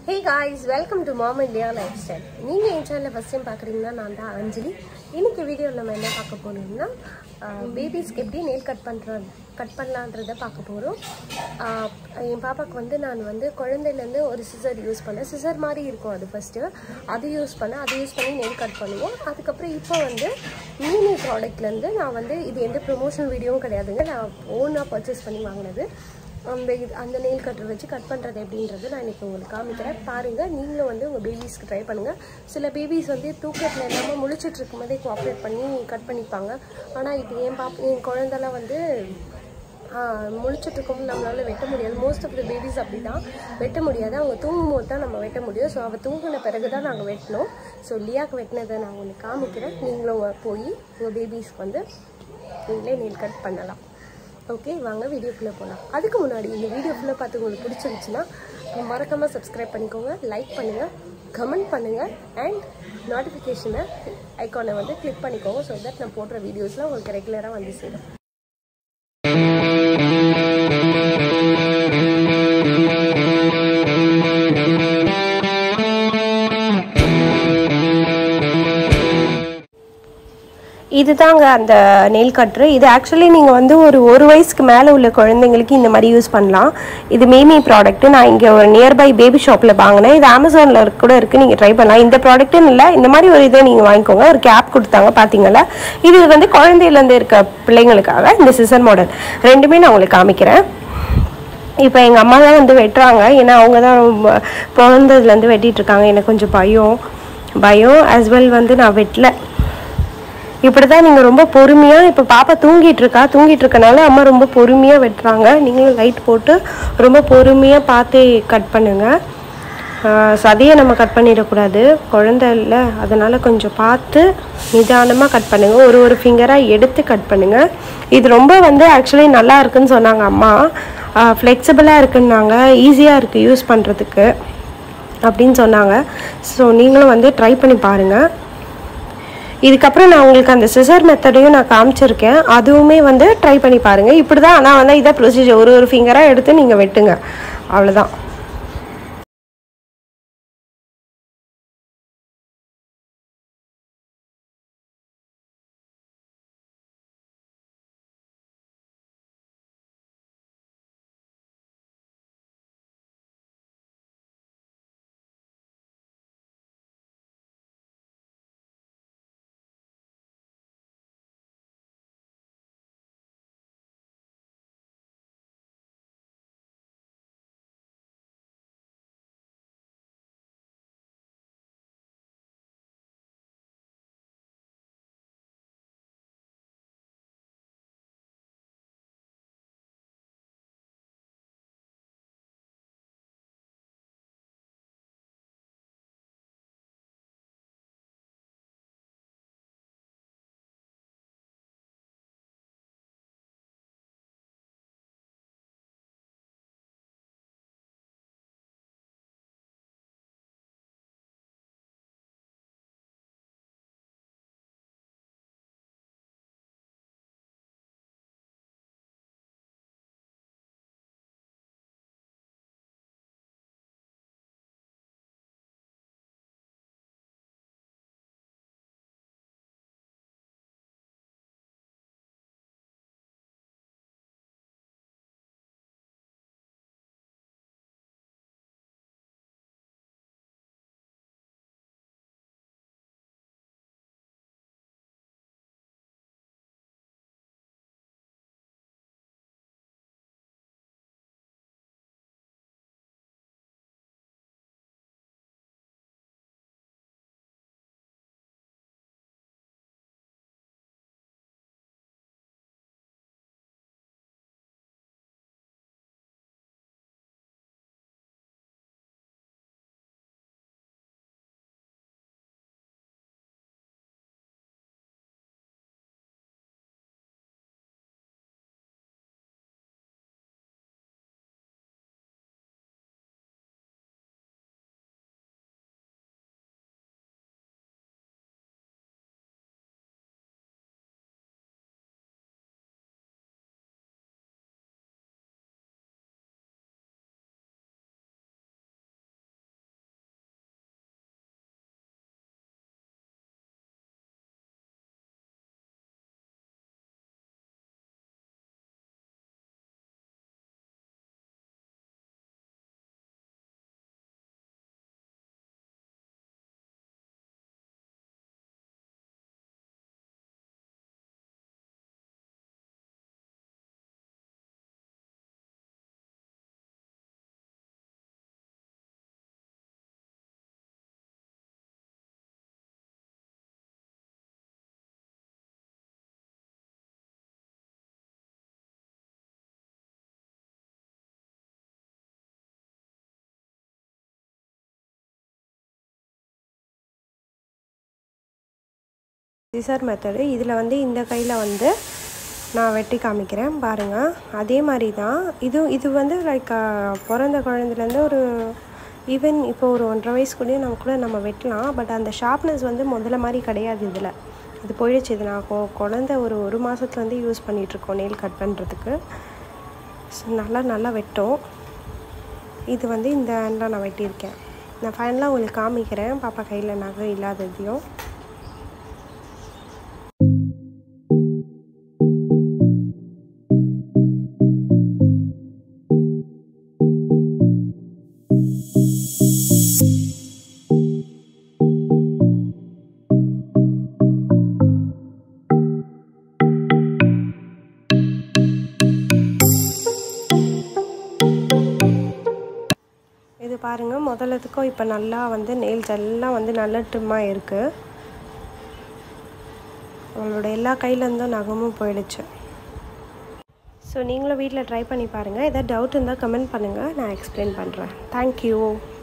hey guys welcome to mom India lifestyle நீங்கள் என் சேனலில் ஃபஸ்ட் டைம் பார்க்குறீங்கன்னா நான் தான் அஞ்சலி இன்னைக்கு வீடியோவில் நம்ம என்ன பார்க்க போகிறோம்னா பேபிஸ்க்கு எப்படி நெயில் கட் பண்ணுறது கட் பண்ணலான்றதை பார்க்க போகிறோம் என் பாப்பாவுக்கு வந்து நான் வந்து குழந்தையிலேருந்து ஒரு சிசர் யூஸ் பண்ணேன் சிசர் மாதிரி இருக்கும் அது ஃபஸ்ட்டு அது யூஸ் பண்ணேன் அது யூஸ் பண்ணி நெயில் கட் பண்ணுவோம் அதுக்கப்புறம் இப்போ வந்து மீனி ப்ராடக்ட்லேருந்து நான் வந்து இது எந்த ப்ரொமோஷனல் வீடியோவும் கிடையாதுங்க நான் ஓனாக பர்ச்சேஸ் பண்ணி வாங்கினது அந்த இது அந்த நெயில் கட்டர் வச்சு கட் பண்ணுறது எப்படின்றது நான் இன்றைக்கி உங்களுக்கு காமிக்கிறேன் பாருங்கள் நீங்களும் வந்து உங்கள் பேபிஸ்க்கு ட்ரை பண்ணுங்கள் சில பேபிஸ் வந்து தூக்கத்தில் இல்லாமல் முழிச்சிட்டு இருக்கும்போதே கோஆப்ரேட் பண்ணி கட் பண்ணிப்பாங்க ஆனால் இப்போ என் பாப்பா என் குழந்தெல்லாம் வந்து முழிச்சிட்டு இருக்கும்போது நம்மளால வெட்ட முடியாது மோஸ்ட் ஆஃப் த பேபிஸ் அப்படி தான் வெட்ட முடியாது அவங்க தூங்கும் போது தான் நம்ம வெட்ட முடியும் ஸோ அவள் தூங்கின பிறகு தான் நாங்கள் வெட்டினோம் ஸோ லியாக்கு வெட்டினதை நான் உங்களுக்கு காமிக்கிறேன் நீங்களும் போய் உங்கள் பேபிஸ்க்கு வந்து நீங்களே நெயில் கட் பண்ணலாம் ஓகே வாங்க வீடியோக்குள்ளே போகலாம் அதுக்கு முன்னாடி இந்த வீடியோ ஃபுல்லாக பார்த்து உங்களுக்கு பிடிச்சிருந்துச்சுன்னா மறக்காமல் சப்ஸ்கிரைப் பண்ணிக்கோங்க லைக் பண்ணுங்கள் கமெண்ட் பண்ணுங்கள் அண்ட் நோட்டிஃபிகேஷனை ஐக்கானை வந்து கிளிக் பண்ணிக்கோங்க ஸோ தட் நான் போடுற வீடியோஸ்லாம் உங்களுக்கு ரெகுலராக வந்து சேரும் இதுதாங்க அந்த நெயில் கட்ரு இது ஆக்சுவலி நீங்கள் வந்து ஒரு ஒரு வயசுக்கு மேலே உள்ள குழந்தைங்களுக்கு இந்த மாதிரி யூஸ் பண்ணலாம் இது மேமி ப்ராடக்ட் நான் இங்கே ஒரு நியர்பை பேபி ஷாப்பில் வாங்கினேன் இது அமேசானில் கூட இருக்குது நீங்கள் ட்ரை பண்ணலாம் இந்த ப்ராடக்ட்டுன்னு இல்லை இந்த மாதிரி ஒரு இதை நீங்கள் வாங்கிக்கோங்க ஒரு கேப் கொடுத்தாங்க பார்த்தீங்களா இது வந்து குழந்தையிலேருந்து இருக்க பிள்ளைங்களுக்காக இந்த சிசர் மாடல் ரெண்டுமே நான் உங்களுக்கு காமிக்கிறேன் இப்போ எங்கள் அம்மா தான் வந்து வெட்டுறாங்க ஏன்னா அவங்க தான் பிறந்ததுலேருந்து வெட்டிட்டு இருக்காங்க எனக்கு கொஞ்சம் பயம் பயம் as well வந்து நான் வெட்டல இப்படி தான் நீங்கள் ரொம்ப பொறுமையாக இப்போ பாப்பா தூங்கிட்டு இருக்கா தூங்கிட்டு இருக்கனால அம்மா ரொம்ப பொறுமையாக வெட்டுறாங்க நீங்களும் லைட் போட்டு ரொம்ப பொறுமையாக பார்த்து கட் பண்ணுங்கள் சதையை நம்ம கட் பண்ணிடக்கூடாது குழந்தை இல்லை அதனால் கொஞ்சம் பார்த்து நிதானமாக கட் பண்ணுங்கள் ஒரு ஒரு ஃபிங்கராக எடுத்து கட் பண்ணுங்கள் இது ரொம்ப வந்து ஆக்சுவலி நல்லா இருக்குன்னு சொன்னாங்க அம்மா ஃப்ளெக்சிபிளாக இருக்குன்னாங்க ஈஸியாக இருக்குது யூஸ் பண்ணுறதுக்கு அப்படின்னு சொன்னாங்க ஸோ நீங்களும் வந்து ட்ரை பண்ணி பாருங்கள் இதுக்கப்புறம் நான் உங்களுக்கு அந்த சிசர் மெத்தடையும் நான் காமிச்சிருக்கேன் அதுவுமே வந்து ட்ரை பண்ணி பாருங்கள் இப்படி தான் ஆனால் வந்து இதை ப்ரொசீஜர் ஒரு ஒரு ஃபிங்கராக எடுத்து நீங்கள் வெட்டுங்க அவ்வளோதான் சிசர் மெத்தடு இதில் வந்து இந்த கையில் வந்து நான் வெட்டி காமிக்கிறேன் பாருங்கள் அதே மாதிரி தான் இது இது வந்து லைக் பிறந்த குழந்தைலேருந்து ஒரு ஈவன் இப்போ ஒரு ஒன்றரை வயசுக்குள்ளேயும் நம்ம கூட நம்ம வெட்டலாம் பட் அந்த ஷார்ப்னஸ் வந்து முதல்ல மாதிரி கிடையாது இதில் இது போயிடுச்சு இது நான் கொ- குழந்த ஒரு ஒரு மாதத்துலேருந்து யூஸ் பண்ணிகிட்ருக்கோம் நெயில் கட் பண்ணுறதுக்கு ஸோ நல்லா நல்லா வெட்டும் இது வந்து இந்த ஹேண்டில் நான் வெட்டியிருக்கேன் நான் ஃபைனலாக உங்களுக்கு காமிக்கிறேன் பாப்பா கையில் நகை இல்லாததையும் இது பாருங்கள் முதல்லத்துக்கும் இப்போ நல்லா வந்து நெயில்ஸ் எல்லாம் வந்து நல்ல ட்ரிம்மாக இருக்குது அவளோட எல்லா கையிலேருந்தும் நகமும் போயிடுச்சு ஸோ நீங்களும் வீட்டில் ட்ரை பண்ணி பாருங்கள் எதாவது டவுட் இருந்தால் கமெண்ட் பண்ணுங்கள் நான் எக்ஸ்பிளைன் பண்ணுறேன் தேங்க்யூ